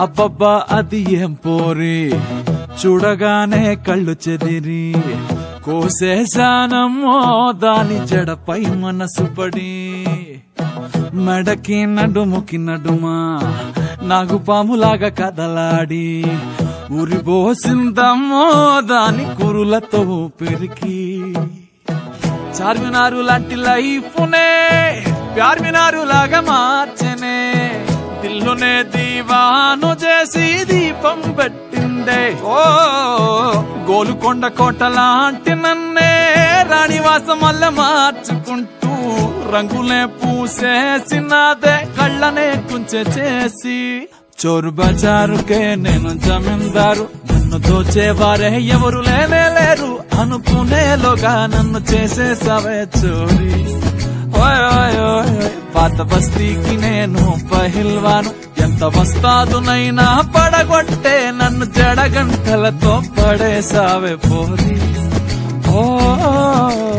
అబ్బబ్బా అది ఏం పోరి చూడగానే కళ్ళు చెదిరి కోసేశానమ్మో దాని జడపై మనసు పడి మెడకి నడుముకి నడుమా నాగు పాములాగా కదలాడి ఉరిబోసిందమ్మో దాని కురులతో పెరికి చార్మినారు లాంటి లైఫ్నే ప్యార్మినారు లాగా మార్చనే దిల్లునే దీవాను చేసి దీపం పెట్టిందే ఓ గోలుకొండ కోట లాంటి నన్నే రాణివాసం వల్ల మార్చుకుంటూ రంగులే పూసేసినదే కళ్ళనే కుంచె చేసి చోరు బజారుకే నేను జమీందారు నన్ను దోచేవారే ఎవరు లేనే లేరు అనుకునేలోగా నన్ను చేసేసావే చోరీ ఓయ్ ఓయ్ ఓయ్ ఓయ్. పాత బస్తీకి నేను పహిల్వాను ఎంత వస్తాదునైనా పడగొట్టే నన్ను జడగంటలతో పడేసావే పోరి ఓ